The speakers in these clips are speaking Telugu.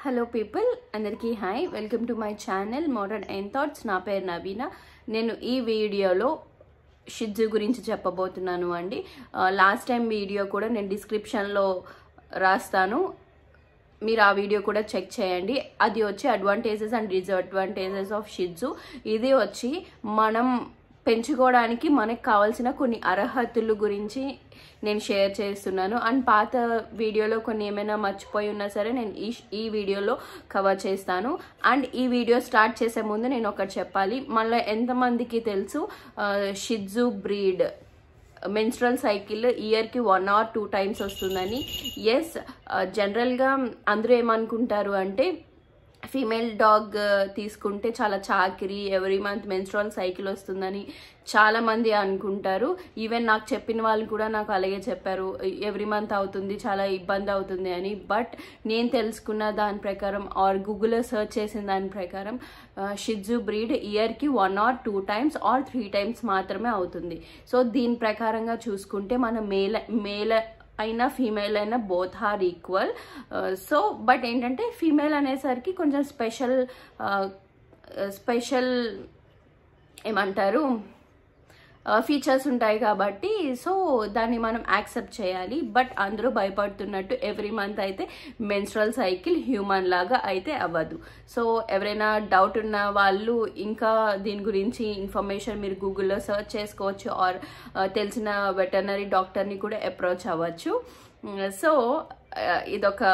హలో పీపుల్ అందరికీ hi welcome to my channel modern and thoughts నా పేరు నవీన నేను ఈ వీడియోలో షిజ్జు గురించి చెప్పబోతున్నాను అండి లాస్ట్ టైం వీడియో కూడా నేను డిస్క్రిప్షన్లో రాస్తాను మీరు ఆ వీడియో కూడా చెక్ చేయండి అది వచ్చి అడ్వాంటేజెస్ అండ్ డిసడ్వాంటేజెస్ ఆఫ్ షిజ్జు ఇది వచ్చి మనం పెంచుకోవడానికి మనకు కావాల్సిన కొన్ని అర్హతలు గురించి నేను షేర్ చేస్తున్నాను అండ్ పాత వీడియోలో కొన్ని ఏమైనా మర్చిపోయి ఉన్నా సరే నేను ఈ ఈ వీడియోలో కవర్ చేస్తాను అండ్ ఈ వీడియో స్టార్ట్ చేసే ముందు నేను ఒకటి చెప్పాలి మళ్ళీ ఎంతమందికి తెలుసు షిజ్జు బ్రీడ్ మెన్స్ట్రల్ సైకిల్ ఇయర్కి వన్ ఆర్ టూ టైమ్స్ వస్తుందని ఎస్ జనరల్గా అందరూ ఏమనుకుంటారు అంటే ఫీమేల్ డాగ్ తీసుకుంటే చాలా చాకిరి ఎవ్రీ మంత్ మెన్స్ట్రల్ సైకిల్ వస్తుందని చాలా మంది అనుకుంటారు ఈవెన్ నాకు చెప్పిన వాళ్ళు కూడా నాకు అలాగే చెప్పారు ఎవ్రీ మంత్ అవుతుంది చాలా ఇబ్బంది అవుతుంది అని బట్ నేను తెలుసుకున్న దాని ప్రకారం ఆర్ గూగుల్లో సెర్చ్ చేసిన దాని ప్రకారం షిజ్జు బ్రీడ్ ఇయర్కి one or two times or three times మాత్రమే అవుతుంది సో దీని ప్రకారంగా చూసుకుంటే మన మేల మేల అయినా ఫీమేల్ అయినా both are equal so but ఏంటంటే ఫీమేల్ అనేసరికి కొంచెం స్పెషల్ స్పెషల్ ఏమంటారు ఫీచర్స్ ఉంటాయి కాబట్టి సో దాన్ని మనం యాక్సెప్ట్ చేయాలి బట్ అందరూ భయపడుతున్నట్టు ఎవ్రీ మంత్ అయితే మెన్స్ట్రల్ సైకిల్ హ్యూమన్ లాగా అయితే అవ్వదు సో ఎవరైనా డౌట్ ఉన్న వాళ్ళు ఇంకా దీని గురించి ఇన్ఫర్మేషన్ మీరు గూగుల్లో సెర్చ్ చేసుకోవచ్చు ఆర్ తెలిసిన వెటర్నరీ డాక్టర్ని కూడా అప్రోచ్ అవ్వచ్చు సో ఇదొక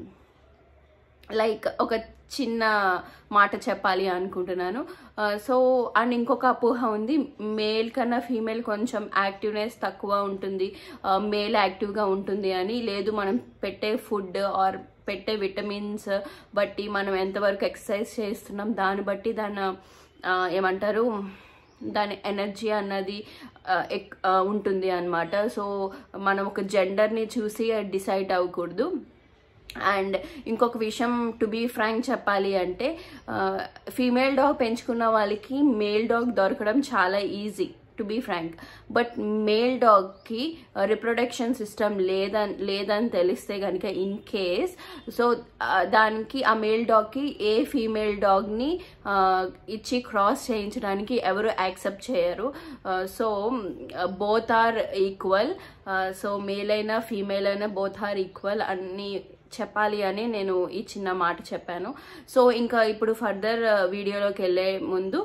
లైక్ ఒక చిన్న మాట చెప్పాలి అనుకుంటున్నాను సో అండ్ ఇంకొక అపోహ ఉంది మేల్ కన్నా ఫీమేల్ కొంచెం యాక్టివ్నెస్ తక్కువ ఉంటుంది మేల్ యాక్టివ్గా ఉంటుంది అని లేదు మనం పెట్టే ఫుడ్ ఆర్ పెట్టే విటమిన్స్ బట్టి మనం ఎంతవరకు ఎక్సర్సైజ్ చేస్తున్నాం దాన్ని బట్టి దాని ఏమంటారు దాని ఎనర్జీ అన్నది ఉంటుంది అనమాట సో మనం ఒక జెండర్ని చూసి డిసైడ్ అవ్వకూడదు అండ్ ఇంకొక విషయం టు బీ ఫ్రాంక్ చెప్పాలి అంటే ఫీమేల్ డాగ్ పెంచుకున్న వాళ్ళకి మేల్ డాగ్ దొరకడం చాలా easy to be frank but male డాగ్కి రిప్రొడక్షన్ సిస్టమ్ లేదని లేదని తెలిస్తే కనుక ఇన్ కేస్ సో దానికి ఆ మేల్ డాగ్కి ఏ ఫీమేల్ డాగ్ని ఇచ్చి క్రాస్ చేయించడానికి ఎవరు యాక్సెప్ట్ చేయరు so both are equal so male అయినా ఫీమేల్ అయినా బోత్ ఆర్ ఈక్వల్ అన్ని చెప్పాలి అని నేను ఈ చిన్న మాట చెప్పాను సో ఇంకా ఇప్పుడు ఫర్దర్ వీడియోలోకి వెళ్ళే ముందు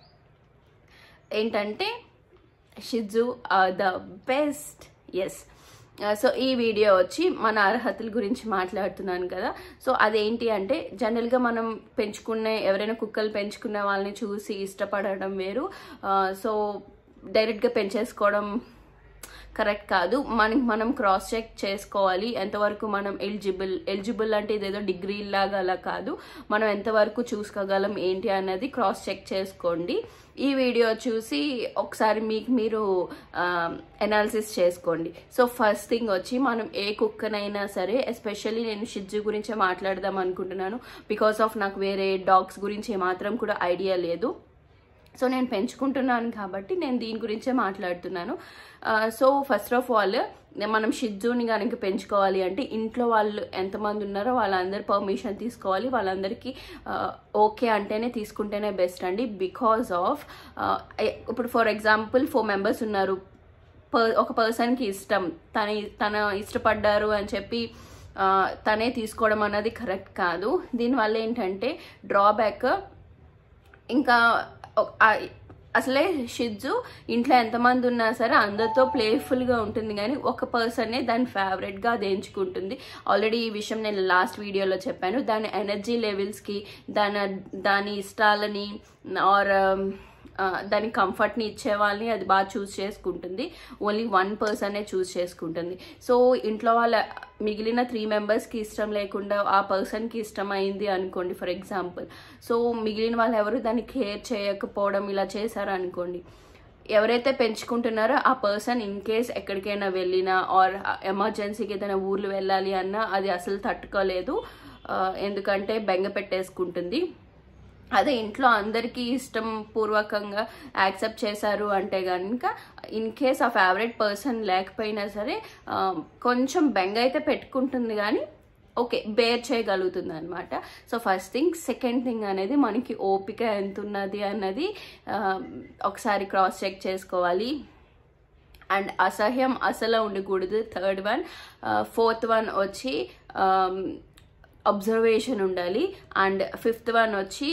ఏంటంటే షిజు ద బెస్ట్ ఎస్ సో ఈ వీడియో వచ్చి మన అర్హతల గురించి మాట్లాడుతున్నాను కదా సో అదేంటి అంటే జనరల్గా మనం పెంచుకునే ఎవరైనా కుక్కలు పెంచుకునే వాళ్ళని చూసి ఇష్టపడడం వేరు సో డైరెక్ట్గా పెంచేసుకోవడం కరెక్ట్ కాదు మనకి మనం క్రాస్ చెక్ చేసుకోవాలి ఎంతవరకు మనం ఎలిజిబుల్ ఎలిజిబుల్ అంటే ఇదేదో డిగ్రీ లాగా అలా కాదు మనం ఎంతవరకు చూసుకోగలం ఏంటి అన్నది క్రాస్ చెక్ చేసుకోండి ఈ వీడియో చూసి ఒకసారి మీకు మీరు ఎనాలిసిస్ చేసుకోండి సో ఫస్ట్ థింగ్ వచ్చి మనం ఏ కుక్కనైనా సరే ఎస్పెషల్లీ నేను షిజ్జు గురించే మాట్లాడదాం అనుకుంటున్నాను బికాస్ ఆఫ్ నాకు వేరే డాగ్స్ గురించి ఏమాత్రం కూడా ఐడియా లేదు సో నేను పెంచుకుంటున్నాను కాబట్టి నేను దీని గురించే మాట్లాడుతున్నాను సో ఫస్ట్ ఆఫ్ ఆల్ మనం షిజ్జుని కనుక పెంచుకోవాలి అంటే ఇంట్లో వాళ్ళు ఎంతమంది ఉన్నారో వాళ్ళందరి పర్మిషన్ తీసుకోవాలి వాళ్ళందరికీ ఓకే అంటేనే తీసుకుంటేనే బెస్ట్ అండి బికాస్ ఆఫ్ ఇప్పుడు ఫర్ ఎగ్జాంపుల్ ఫోర్ మెంబర్స్ ఉన్నారు పర్ ఒక పర్సన్కి ఇష్టం తన తన ఇష్టపడ్డారు అని చెప్పి తనే తీసుకోవడం అన్నది కరెక్ట్ కాదు దీనివల్ల ఏంటంటే డ్రాబ్యాక్ ఇంకా అసలే షిజ్జు ఇంట్లో ఎంతమంది ఉన్నా సరే అందరితో ప్లేఫుల్గా ఉంటుంది కానీ ఒక పర్సనే దాని ఫేవరెట్గా అది ఎంచుకుంటుంది ఆల్రెడీ ఈ విషయం నేను లాస్ట్ వీడియోలో చెప్పాను దాని ఎనర్జీ లెవెల్స్కి దాని దాని ఇష్టాలని ఆర్ దాని కంఫర్ట్ని ఇచ్చే వాళ్ళని అది బాగా చూస్ చేసుకుంటుంది ఓన్లీ వన్ పర్సనే చూస్ చేసుకుంటుంది సో ఇంట్లో వాళ్ళ మిగిలిన త్రీ మెంబర్స్కి ఇష్టం లేకుండా ఆ పర్సన్కి ఇష్టం అయింది అనుకోండి ఫర్ ఎగ్జాంపుల్ సో మిగిలిన వాళ్ళు ఎవరు దాన్ని కేర్ చేయకపోవడం ఇలా చేశారు అనుకోండి ఎవరైతే పెంచుకుంటున్నారో ఆ పర్సన్ ఇన్ కేస్ ఎక్కడికైనా వెళ్ళినా ఆర్ ఎమర్జెన్సీకి ఏదైనా ఊర్లు వెళ్ళాలి అన్నా అది అసలు తట్టుకోలేదు ఎందుకంటే బెంగ పెట్టేసుకుంటుంది అదే ఇంట్లో అందరికీ ఇష్టం పూర్వకంగా యాక్సెప్ట్ చేశారు అంటే కనుక ఇన్ కేస్ ఆ ఫేవరెట్ పర్సన్ లేకపోయినా సరే కొంచెం బెంగ అయితే పెట్టుకుంటుంది కానీ ఓకే బేర్ చేయగలుగుతుంది అనమాట so first thing second thing అనేది మనకి ఓపిక ఎంత ఉన్నది అన్నది ఆ, ఒకసారి క్రాస్ చెక్ చేసుకోవాలి అండ్ అసహ్యం అసలు ఉండకూడదు థర్డ్ వన్ ఫోర్త్ వన్ వచ్చి అబ్జర్వేషన్ ఉండాలి అండ్ ఫిఫ్త్ వన్ వచ్చి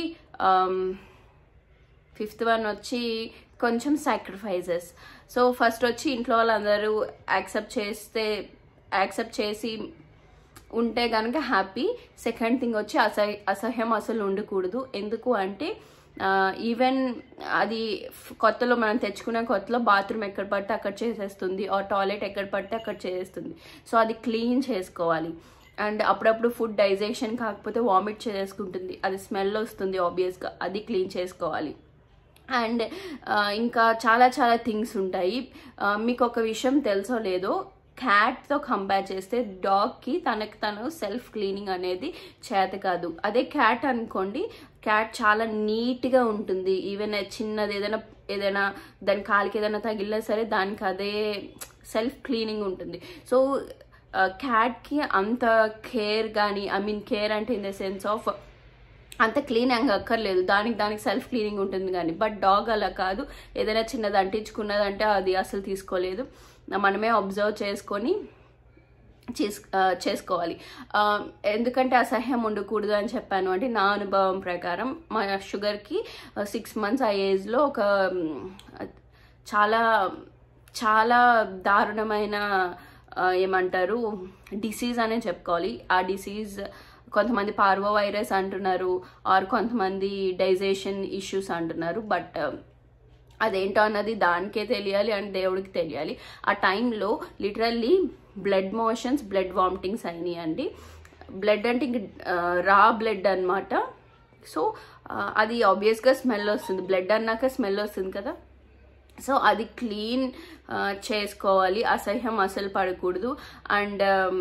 ఫిఫ్త్ వన్ వచ్చి కొంచెం సాక్రిఫైజెస్ సో ఫస్ట్ వచ్చి ఇంట్లో వాళ్ళందరూ యాక్సెప్ట్ చేస్తే యాక్సెప్ట్ చేసి ఉంటే కనుక హ్యాపీ సెకండ్ థింగ్ వచ్చి అసహ్య అసహ్యం అసలు ఉండకూడదు ఎందుకు అంటే ఈవెన్ అది ఫ్- కొత్తలో మనం తెచ్చుకున్న కొత్తలో బాత్రూమ్ ఎక్కడ పడితే అక్కడ చేసేస్తుంది ఆర్ టాయిలెట్ ఎక్కడ పడితే అక్కడ చేసేస్తుంది సో అది క్లీన్ చేసుకోవాలి అండ్ అప్పుడప్పుడు ఫుడ్ డైజెషన్ కాకపోతే వామిట్ చేసుకుంటుంది అది స్మెల్ వస్తుంది ఆబ్వియస్గా అది క్లీన్ చేసుకోవాలి అండ్ ఇంకా చాలా చాలా థింగ్స్ ఉంటాయి ఆ, మీకు ఒక విషయం తెలుసో లేదో క్యాట్తో కంపేర్ చేస్తే డాగ్కి తనకు తను సెల్ఫ్ క్లీనింగ్ అనేది చేత కాదు అదే క్యాట్ అనుకోండి క్యాట్ చాలా నీట్గా ఉంటుంది ఈవెన్ చిన్నది ఏదైనా ఏదైనా దాని కాలికి ఏదైనా తగిలినా సరే దానికి అదే సెల్ఫ్ క్లీనింగ్ ఉంటుంది సో క్యాట్కి అంత కేర్ కానీ ఐ మీన్ కేర్ అంటే ఇన్ ద సెన్స్ ఆఫ్ అంత క్లీన్ అంగ అక్కర్లేదు దానికి దానికి సెల్ఫ్ క్లీనింగ్ ఉంటుంది కానీ బట్ డాగ్ అలా కాదు ఏదైనా చిన్నది అంటించుకున్నదంటే అది అసలు తీసుకోలేదు మనమే అబ్జర్వ్ చేసుకొని చేస్ ఆ, చేసుకోవాలి ఆ, ఎందుకంటే అసహ్యం ఉండకూడదు అని చెప్పాను అంటే నా అనుభవం ప్రకారం మా షుగర్కి సిక్స్ మంత్స్ ఆ ఏజ్లో ఒక మ్, చాలా చాలా దారుణమైన ఆ, ఏమంటారు డిసీజ్ అనే చెప్పుకోవాలి ఆ డిసీజ్ కొంతమంది పార్వో వైరస్ అంటున్నారు ఆర్ కొంతమంది డైజెషన్ ఇష్యూస్ అంటున్నారు బట్ అదేంటో అన్నది దానికే తెలియాలి అండ్ దేవుడికి తెలియాలి ఆ టైంలో literally blood motions blood vomitings అయినాయి అండి బ్లడ్ అంటే ఇంక రా బ్లడ్ అన్నమాట సో అది ఆబ్వియస్గా స్మెల్ వస్తుంది బ్లడ్ అన్నాక స్మెల్ వస్తుంది కదా సో అది క్లీన్ చేసుకోవాలి అసహ్యం అసలు పడకూడదు అండ్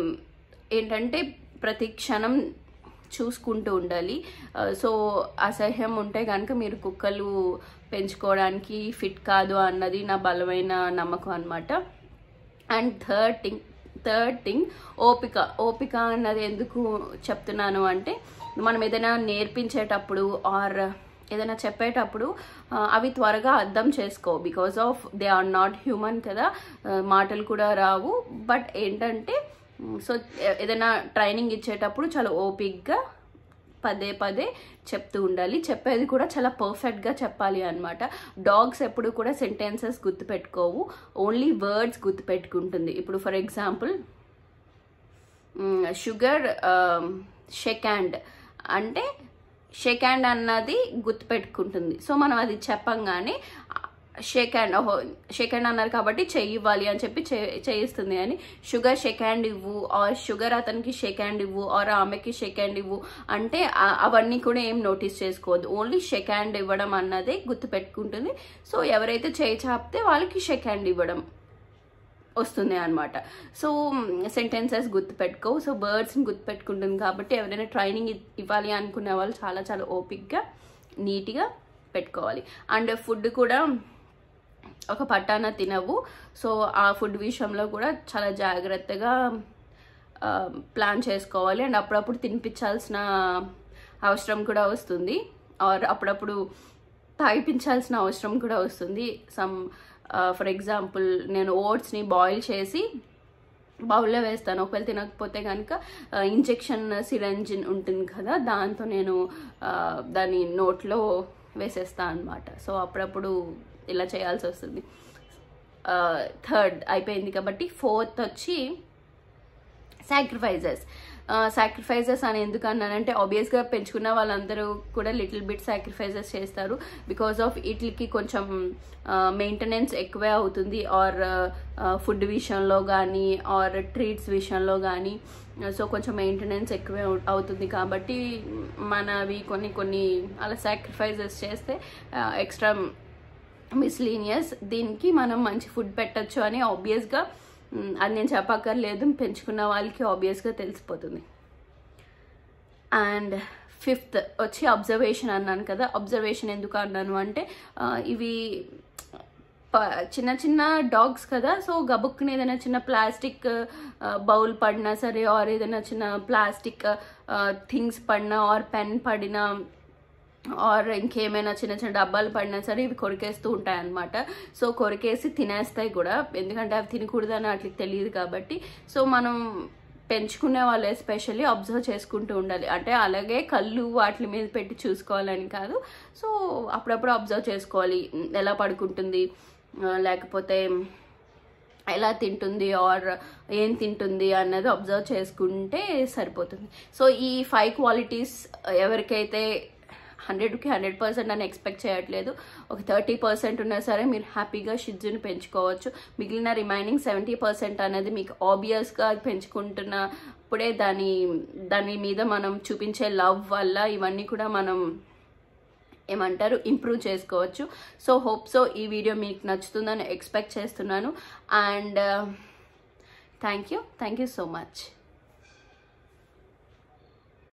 ఏంటంటే ప్రతి క్షణం చూసుకుంటూ ఉండాలి సో అసహ్యం ఉంటే కనుక మీరు కుక్కలు పెంచుకోవడానికి ఫిట్ కాదు అన్నది నా బలమైన నమ్మకం అనమాట and third thing third thing ఓపిక ఓపిక అన్నది ఎందుకు చెప్తున్నాను అంటే మనం ఏదైనా నేర్పించేటప్పుడు ఆర్ ఏదైనా చెప్పేటప్పుడు ఆ, అవి త్వరగా అర్థం చేసుకో because of they are not human కదా ఆ, మాటలు కూడా రావు బట్ ఏంటంటే సో ఏదైనా ట్రైనింగ్ ఇచ్చేటప్పుడు చాలా ఓపిక్గా పదే పదే చెప్తూ ఉండాలి చెప్పేది కూడా చాలా పర్ఫెక్ట్గా చెప్పాలి అనమాట డాగ్స్ ఎప్పుడు కూడా సెంటెన్సెస్ గుర్తుపెట్టుకోవు ఓన్లీ వర్డ్స్ గుర్తుపెట్టుకుంటుంది ఇప్పుడు for example sugar shake hand అంటే షేక్ హ్యాండ్ అన్నది గుర్తుపెట్టుకుంటుంది సో మనం అది చెప్పంగానే షేక్ హ్యాండ్ ఓహో షేక్ హ్యాండ్ అన్నారు కాబట్టి చెయ్యి ఇవ్వాలి అని చెప్పి చే- చేయిస్తుంది అని షుగర్ షేక్ హ్యాండ్ ఇవ్వు ఆర్ షుగర్ అతనికి షేక్ హ్యాండ్ ఇవ్వు ఆర్ ఆమెకి షేక్ హ్యాండ్ ఇవ్వు అంటే ఆ- అవన్నీ కూడా ఏం నోటీస్ చేసుకోవద్దు ఓన్లీ షేక్ హ్యాండ్ ఇవ్వడం అన్నదే గుర్తుపెట్టుకుంటుంది సో ఎవరైతే చేయి చాపితే వాళ్ళకి షేక్ హ్యాండ్ ఇవ్వడం వస్తుంది అనమాట సో సెంటెన్సెస్ గుర్తుపెట్టుకో సో బర్డ్స్ని గుర్తుపెట్టుకుంటుంది కాబట్టి ఎవరైనా ట్రైనింగ్ ఇవ్వాలి అనుకునే వాళ్ళు చాలా చాలా ఓపిక్గా నీట్గా పెట్టుకోవాలి అండ్ ఫుడ్ కూడా ఒక పట్టాన తినవు సో ఆ ఫుడ్ విషయంలో కూడా చాలా జాగ్రత్తగా ఆ, ప్లాన్ చేసుకోవాలి అండ్ అప్పుడప్పుడు తినిపించాల్సిన అవసరం కూడా వస్తుంది ఆర్ అప్పుడప్పుడు తాగిపించాల్సిన అవసరం కూడా వస్తుంది సమ్ ఫర్ ఎగ్జాంపుల్ నేను ఓట్స్ని బాయిల్ చేసి బౌల్లో వేస్తాను ఒకవేళ తినకపోతే కనుక ఇంజెక్షన్ సిరంజ్ ఉంటుంది కదా దాంతో నేను ఆ, దాని నోట్లో వేసేస్తాను అనమాట సో అప్పుడప్పుడు ఇలా చేయాల్సి వస్తుంది థర్డ్ అయిపోయింది కాబట్టి ఫోర్త్ వచ్చి సాక్రిఫైజెస్ సాక్రిఫైజెస్ అని ఎందుకు అన్నానంటే ఆబ్వియస్గా పెంచుకున్న వాళ్ళందరూ కూడా లిటిల్ బిట్ సాక్రిఫైజెస్ చేస్తారు బికాస్ ఆఫ్ వీటికి కొంచెం మెయింటెనెన్స్ ఎక్కువే అవుతుంది ఆర్ ఫుడ్ విషయంలో కానీ ఆర్ ట్రీట్స్ విషయంలో కానీ సో కొంచెం మెయింటెనెన్స్ ఎక్కువే అవు- అవుతుంది కాబట్టి మనవి కొన్ని కొన్ని అలా సాక్రిఫైజెస్ చేస్తే ఎక్స్ట్రా మిస్లీనియస్ దీనికి మనం మంచి ఫుడ్ పెట్టచ్చు అని ఆబ్వియస్గా అది నేను చెప్పక్కర్లేదు పెంచుకున్న వాళ్ళకి ఆబ్వియస్గా తెలిసిపోతుంది అండ్ ఫిఫ్త్ వచ్చి అబ్జర్వేషన్ అన్నాను కదా అబ్జర్వేషన్ ఎందుకు అన్నాను అంటే ఆ, ఇవి ప- చిన్న చిన్న డాగ్స్ కదా సో గబుక్కుని ఏదైనా చిన్న ప్లాస్టిక్ బౌల్ పడినా సరే ఆర్ ఏదైనా చిన్న ప్లాస్టిక్ థింగ్స్ పడినా ఆర్ పెన్ పడినా ఆర్ ఇంకేమైనా చిన్న చిన్న డబ్బాలు పడినా సరే ఇవి కొరికేస్తూ ఉంటాయి అన్నమాట సో కొరికేసి తినేస్తాయి కూడా ఎందుకంటే అవి తినకూడదని వాటికి తెలియదు కాబట్టి సో మనం పెంచుకునే వాళ్ళు ఎస్పెషల్లీ అబ్జర్వ్ చేసుకుంటూ ఉండాలి అంటే అలాగే కళ్ళు వాటి మీద పెట్టి చూసుకోవాలని కాదు సో అప్పుడప్పుడు అబ్జర్వ్ చేసుకోవాలి ఎలా పడుకుంటుంది ఆ, లేకపోతే ఎలా తింటుంది ఆర్ ఏం తింటుంది అన్నది అబ్జర్వ్ చేసుకుంటే సరిపోతుంది సో ఈ ఫైవ్ క్వాలిటీస్ ఎవరికైతే హండ్రెడ్కి హండ్రెడ్ పర్సెంట్ అని ఎక్స్పెక్ట్ చేయట్లేదు ఒక థర్టీ పర్సెంట్ ఉన్నా సరే మీరు హ్యాపీగా షిడ్జుని పెంచుకోవచ్చు మిగిలిన రిమైనింగ్ సెవెంటీ పర్సెంట్ అనేది మీకు ఆబ్వియస్గా పెంచుకుంటున్నప్పుడే దాని దాని మీద మనం చూపించే లవ్ వల్ల ఇవన్నీ కూడా మనం ఏమంటారు ఇంప్రూవ్ చేసుకోవచ్చు సో హోప్ సో ఈ వీడియో మీకు నచ్చుతుందని ఎక్స్పెక్ట్ చేస్తున్నాను and thank you thank you so much